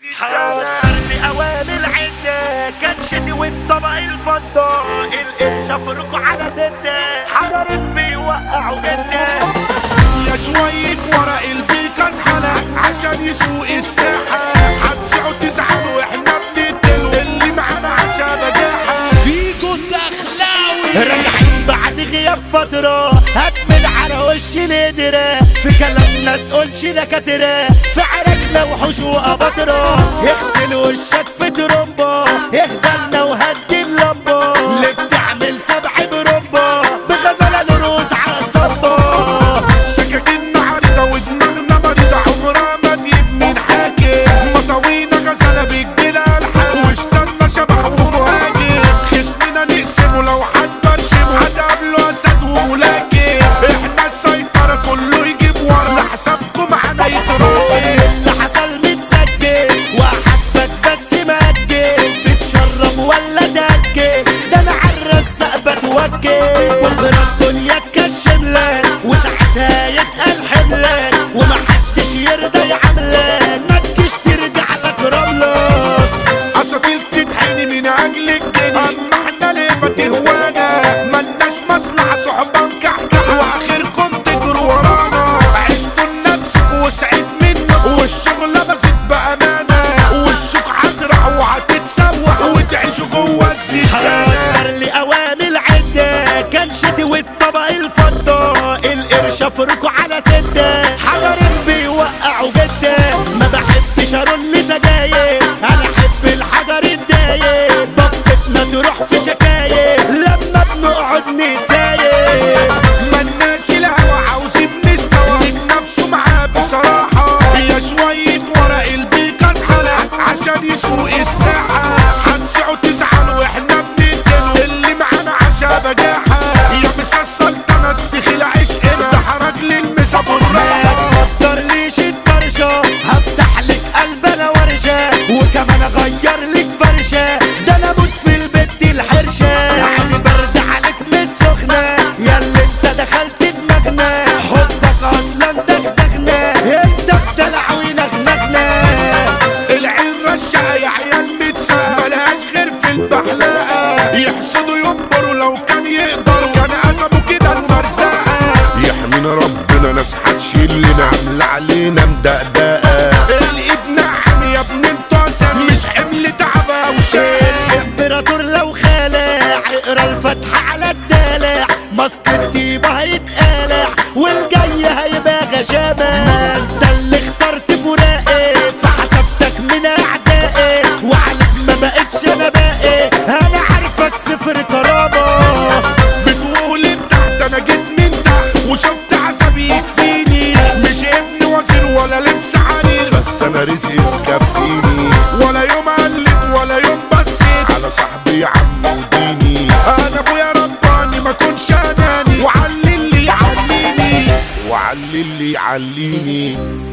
حاضر لأوامر عنا كان شتي والطبق الفضة القرشة فرقوا على ستة حضرت بيوقعوا جنة يا شوية ورق البيكة اتخلق عشان يسوق الساحة هتسعوا تزعلوا احنا بنقتلوا اللي معانا عشان نجاحة فيكو الدخلاوي راجعين بعد غياب فترة هتمل على وش القدرة في كلامنا تقولش دكاترة في عرقنا وحوش وقباطرة اغسل وشك في ترومبا اهدلنا وهدي اللمبة اللي بتعمل سبع برمبة بغزلة نروس عالصبة سكاكين عريضة ودماغنا مريضة عمرها ما تبني نحاكي مطاوينا غزالة بتجيلها الحق واشتنا شبح ومهاجم خصمنا نقسمه لو حد برشمه هتقابله اسد وملاكم احنا السيطرة كله يجيب ورا لحسابكم معانا يتراكم اللي حصل متسجل وحاسبك بس مأجل بتشرب ولا تأجل ده انا عالرزق بتوكل بكرة الدنيا تكشم لك وساعتها يتقل حملك ومحدش يرضى يعاملك ما تجيش ترجع لك رملك اساطير تتحني من اجل الدنيا اما احنا ليه ما تهوانا ملناش مصلحة صحبان كحكح واخركم تجروا ورانا عشتوا لنفسكوا وسعيد منكم والشغلة بزيد بأمانة والسوق هتروح وهتتسوح وتعيشوا جوا الزيزانة حضر لأوامر عدة كان شتي والطبق الفضة القرشة فرقوا على ستة حجرين بيوقعوا جدة ما بحبش ارول سجاير انا احب الحجر الداير ضبطتنا تروح في شكاير لما بنقعد نتزاير ملناش الهوا عاوزين نستوى من نفسه معاه بصراحة يا شوية ورق البيكة اتخلق عشان يسوق الساحة هتسعوا تزعلوا احنا بنقتلوا اللي معانا عشا بجاحة يا مسلسل سلطنة دخل عشقنا ده حرج للمسا ما بالراحة تفكرليش الطرشة هفتح لك قلب انا ورشة وكمان اغير لك فرشة ده انا اموت في البيت الحرشة يعني برد عليك مش سخنة يا اللي انت دخلت دماغنا حبك اصلا دغدغنا انت بدلع ونغنغنا العين رشقة يا عيال متساقة ملهاش غير في البحلاقة يحسدوا ينبروا لو كان يقدروا كان قسموا كده المرزقة يحمينا ربنا ناس هتشيلنا عاملة علينا مدقدقة الايد نعم يا ابن انتصر مش حمل تعبة وشيل امبراطور لو خالع اقرا الفتحة على الدلع ماسك الطيبة هيتقلع والجاي هيبقى غشامة انت اللي اخترت فراقي فحسبتك من اعدائي وعليك ما بقتش انا باقي انا عارفك صفر كرامة بتقول انت تحت انا جيت من تحت وشفت عذابي يكفيني مش ابن وزير ولا لبس حرير بس انا رزقي مكفيني ولا يوم قلت ولا يوم بصيت على صاحبي يا عم وديني انا ابويا رباني ما كنش اناني وعلي اللي يعليني وعلي اللي يعليني